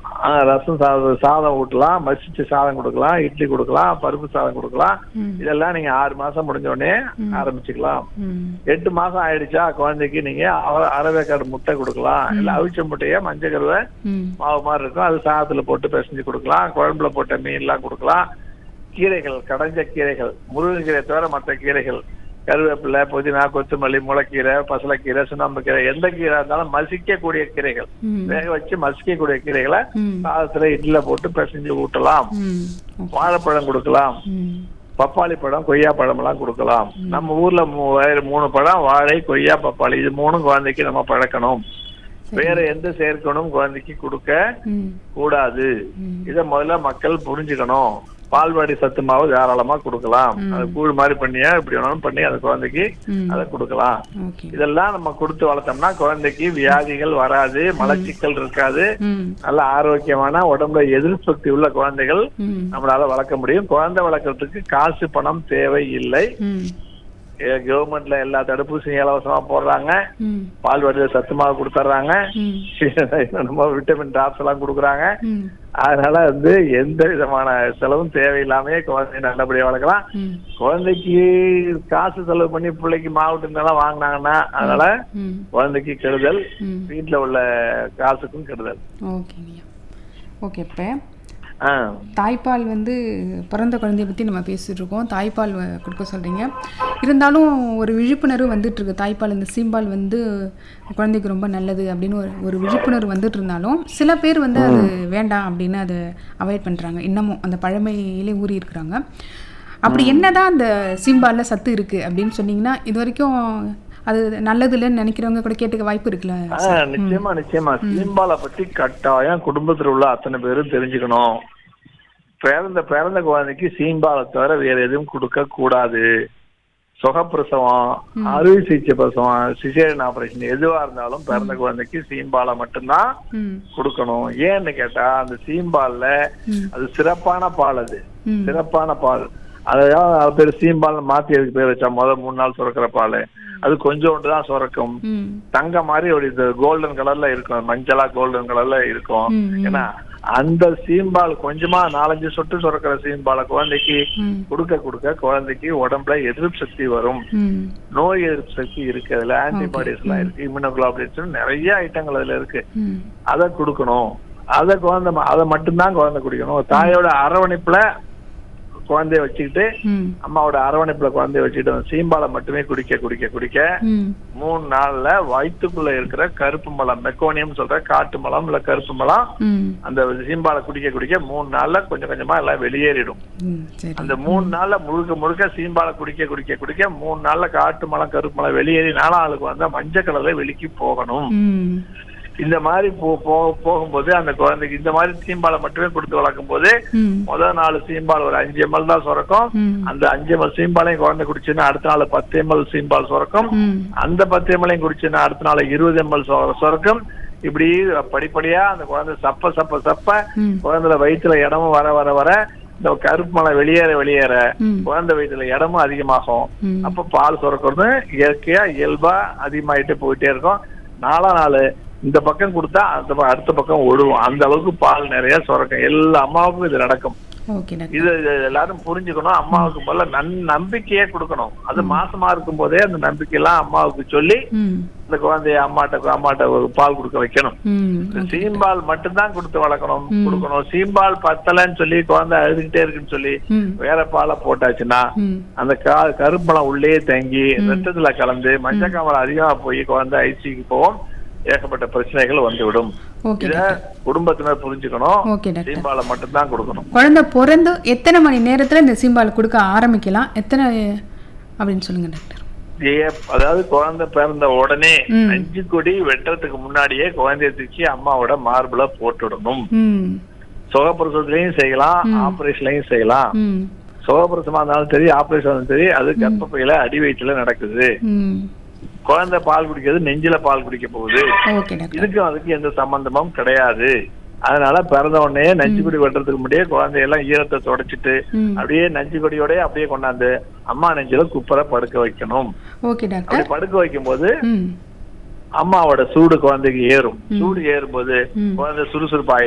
ஆ, ரசம் சாதம் சாதம் ஊட்டலாம் மசிச்ச சாதம் கொடுக்கலாம் இட்லி கொடுக்கலாம் பருப்பு சாதம் கொடுக்கலாம் ம். இதெல்லாம் நீங்க ஆறு மாசம் முடிஞ்ச உடனே ஆரம்பிச்சுக்கலாம் ம் எட்டு மாசம் ஆயிடுச்சா குழந்தைக்கு நீங்க அர- அரவேக்காடு முட்டை கொடுக்கலாம் இல்ல அவிச்ச முட்டைய மஞ்சள் கருவை ம் மாவு மாதிரி இருக்கும் அது சாதத்துல போட்டு பிசைஞ்சு கொடுக்கலாம் குழம்புல போட்ட மீன்லாம் கொடுக்கலாம் கீரைகள் கடைஞ்ச கீரைகள் முருங்கைக்கீரை தவிர மற்ற கீரைகள் கருவேப்பிலை புதினா கொத்தமல்லி முளைக்கீரை பசலைக்கீரை சுண்ணாம்பு கீரை எந்த கீரை இருந்தாலும் மசிக்கக்கூடிய கீரைகள் ம் வேக வச்சு மசிக்கக்கூடிய கீரைகளை ம் சாதத்துல இட்லில போட்டு பிசைஞ்சு ஊட்டலாம் ம் ஓகே. வாழைப்பழம் கொடுக்கலாம் ம் பப்பாளி பழம் கொய்யா பழம் எல்லாம் கொடுக்கலாம் நம்ம ஊர்ல மூ- வேற மூணு பழம் வாழை கொய்யா பப்பாளி இது மூணும் குழந்தைக்கு நம்ம பழக்கணும் வேற எந்த சேர்க்கணும் குழந்தைக்கு கொடுக்க ம் கூடாது ம். இத முதல்ல மக்கள் புரிஞ்சுக்கணும் பால்வாடி சத்து மாவு தாராளமா கொடுக்கலாம் அது கூழ் மாதிரி பண்ணியா இப்படி வேணாலும் பண்ணி அந்த குழந்தைக்கு ம் அதை கொடுக்கலாம் ஓகே இதெல்லாம் நம்ம கொடுத்து வளர்த்தோம்னா குழந்தைக்கு வியாதிகள் வராது மலச்சிக்கல் இருக்காது ம் நல்ல ஆரோக்கியமான உடம்புல எதிர்ப்பு சக்தி உள்ள குழந்தைகள் ம் நம்மளால வளர்க்க முடியும் குழந்தை வளர்க்கறதுக்கு காசு பணம் தேவை இல்லை ம் கவர்மெண்ட்ல எல்லா தடுப்பூசியும் இலவசமா போடுறாங்க ம் பால் வடிவ சத்து மாவு கொடுத்துட்றாங்க ம் நம்ம விட்டமின் டாப்ஸ் எல்லாம் கொடுக்குறாங்க ம் அதனால வந்து எந்த விதமான செலவும் தேவையில்லாமயே குழந்தைய நல்லபடியா வளர்க்கலாம் ம் குழந்தைக்கு காசு செலவு பண்ணி பிள்ளைக்கு மாவுட்டு இதெல்லாம் வாங்கினாங்கன்னா அதனால ம் குழந்தைக்கு கெடுதல் ம் வீட்டுல உள்ள காசுக்கும் கெடுதல் ஓகேங்கய்யா ஓகே இப்போ ஆ தாய்ப்பால் வந்து பிறந்த குழந்தைய பற்றி நம்ம பேசிட்டு இருக்கோம் தாய்ப்பால் வ- கொடுக்க சொல்கிறீங்க இருந்தாலும் ஒரு விழிப்புணர்வு வந்துட்டு இருக்கு தாய்ப்பால் இந்த சீம்பால் வந்து குழந்தைக்கு ரொம்ப நல்லது அப்படின்னு ஒரு ஒரு விழிப்புணர்வு வந்துட்டு இருந்தாலும் சில பேர் வந்து அது வேண்டாம் அப்படின்னு அதை அவாய்ட் பண்ணுறாங்க இன்னமும் அந்த பழமையிலே ஊறி இருக்கிறாங்க அப்படி என்னதான் அந்த சீம்பாலில் சத்து இருக்குது அப்படின்னு சொன்னீங்கன்னா இது வரைக்கும் அது நல்லது இல்லைன்னு நினைக்கிறவங்க கூட கேட்டுக்க வாய்ப்பு இருக்குல்ல ஆ, நிச்சயமா நிச்சயமா சீம்பாலை பத்தி கட்டாயம் குடும்பத்துல உள்ள அத்தனை பேரும் தெரிஞ்சுக்கணும் பிறந்த பிறந்த குழந்தைக்கு சீம்பாலை தவிர வேற எதுவும் கொடுக்க கூடாது சுகப்பிரசவம் அறுவை சிகிச்சை பிரசவம் சிசேரியன் ஆபரேஷன் எதுவா இருந்தாலும் பிறந்த குழந்தைக்கு சீம்பாலை மட்டும்தான் ம் கொடுக்கணும் ஏன்னு கேட்டா அந்த சீம்பால்ல ம் அது சிறப்பான பால் அது ம் சிறப்பான பால் அதாவது அது பேர் சீம்பால் மாத்தி அதுக்கு பேர் வச்சா முதல் மூணு நாள் சுரக்கிற பால் அது கொஞ்சோண்டு தான் சுரக்கும் ம் தங்க மாதிரி ஒரு இது கோல்டன் கலர்ல இருக்கும் மஞ்சளா கோல்டன் கலர்ல இருக்கும் ம், ம். ஏன்னா அந்த சீம்பால் கொஞ்சமா நாலஞ்சு சொட்டு சுரக்கிற சீம்பாலை குழந்தைக்கு ம் கொடுக்க கொடுக்க குழந்தைக்கு உடம்புல எதிர்ப்பு சக்தி வரும் ம் நோய் எதிர்ப்பு சக்தி இருக்கு அதுல ஆன்டிபாடிஸ் எல்லாம் இருக்கு இம்யூனோகுளோபின்ஸ் நிறைய ஐட்டங்கள் அதுல இருக்கு ம் அதை கொடுக்கணும் அதை குழந்தை ம- அதை மட்டும்தான் குழந்தை குடிக்கணும் தாயோட அரவணைப்புல குழந்தைய வச்சுக்கிட்டு ம் அம்மாவோட அரவணைப்புல குழந்தைய வச்சுக்கிட்டு அந்த சீம்பாலை மட்டுமே குடிக்க குடிக்க குடிக்க ம் மூணு நாள்ல வயிற்றுக்குள்ள இருக்கிற கருப்பு மலம் மெக்கோனியம் சொல்ற காட்டு மலம் இல்ல கருப்பு மலம் ம் அந்த சீம்பாலை குடிக்க குடிக்க மூணு நாள்ல கொஞ்சம் கொஞ்சமா எல்லாம் வெளியேறிடும் ம் சரி அந்த மூணு நாள்ல முழுக்க முழுக்க சீம்பாலை குடிக்க குடிக்க குடிக்க மூணு நாள்ல காட்டு மலம் கருப்பு மலம் வெளியேறி நாலாளுக்கு வந்தா மஞ்சள் கலர்ல வெளிக்கு போகணும் ம் இந்த மாதிரி போ- போ- போகும்போது அந்த குழந்தைக்கு இந்த மாதிரி சீம்பாலை மட்டுமே கொடுத்து வளர்க்கும் போது ம் முதல் நாலு சீம்பால் ஒரு அஞ்சு எம்எல் தான் சுரக்கும் ம் அந்த அஞ்சு எம்எல் சீம்பாலையும் குழந்தை குடிச்சுன்னா அடுத்த நாள் பத்து எம்எல் சீம்பால் சுரக்கும் ம் அந்த பத்து எம்எல்லையும் குடிச்சுன்னா அடுத்த நாள் இருபது எம்எல் சுரக்கும் இப்படி படிப்படியா அந்த குழந்தை சப்ப சப்ப சப்ப ம் குழந்தைல வயிற்றுல இடமும் வர வர வர இந்த கருப்பு மலை வெளியேற வெளியேற ம் குழந்தை வயிற்றுல இடமும் அதிகமாகும் ம் அப்ப பால் சுரக்கிறது இயற்கையா இயல்பா அதிகமாயிட்டே போயிட்டே இருக்கும் நாலா நாள் இந்த பக்கம் கொடுத்தா அந்த ப- அடுத்த பக்கம் ஒழுவும் அந்த அளவுக்கு பால் நிறைய சுரக்கும் எல்லா அம்மாவுக்கும் இது நடக்கும் ஓகே டாக்டர் இது இது எல்லாரும் புரிஞ்சுக்கணும் அம்மாவுக்கு முதல்ல நன் நம்பிக்கையே கொடுக்கணும் அது மாசமா இருக்கும் போதே அந்த நம்பிக்கையெல்லாம் அம்மாவுக்கு சொல்லி ம் இந்த குழந்தைய அம்மாட்ட அம்மாட்ட ஒரு பால் கொடுக்க வைக்கணும் ம் இந்த சீம்பால் மட்டும்தான் கொடுத்து வளர்க்கணும் கொடுக்கணும் சீம்பால் பத்தலைன்னு சொல்லி குழந்தை அழுதுகிட்டே இருக்குன்னு சொல்லி ம் வேற பாலை போட்டாச்சுன்னா ம் அந்த கா கருப்பழம் உள்ளே தங்கி ரத்தத்துல கலந்து மஞ்சள் காமலம் அதிகமா போய் குழந்தை ஐசிக்கு போகும் ஏகப்பட்ட பிரச்சனைகள் வந்துவிடும் ஓகே இத குடும்பத்தினர் புரிஞ்சுக்கணும் ஓகே டாக்டர் சீம்பாலை மட்டும்தான் கொடுக்கணும் குழந்தை பிறந்து எத்தனை மணி நேரத்தில் இந்த சீம்பால் கொடுக்க ஆரம்பிக்கலாம் எத்தனை அப்படின்னு சொல்லுங்க டாக்டர் ஏ- அதாவது குழந்தை பிறந்த உடனே ம். அஞ்சு கொடி வெட்டுறதுக்கு முன்னாடியே குழந்தைய தூக்கி அம்மாவோட மார்புல போட்டுடணும் ம் சுகப்பிரசவத்திலையும் செய்யலாம் ஆபரேஷன்லயும் செய்யலாம் ம் சுகப்பிரசவமா இருந்தாலும் சரி ஆபரேஷன் இருந்தாலும் சரி அது கர்ப்பப்பையில அடி வயிற்றுல நடக்குது ம் குழந்தை பால் குடிக்கிறது நெஞ்சில பால் குடிக்க போகுது ஓகே டாக்டர் இதுக்கும் அதுக்கு எந்த சம்பந்தமும் கிடையாது அதனால பிறந்த உடனே நஞ்சு கொடி வெட்டுறதுக்கு முன்னாடியே குழந்தையெல்லாம் ஈரத்தை தொடச்சிட்டு ம் அப்படியே நஞ்சு கொடியோடய அப்படியே கொண்டாந்து அம்மா நெஞ்சில குப்பரை படுக்க வைக்கணும் ஓகே அப்படி டாக்டர் படுக்க வைக்கும்போது ம் அம்மாவோட சூடு குழந்தைக்கு ஏறும் சூடு ஏறும்போது ம். குழந்தை சுறுசுறுப்பாயிடும்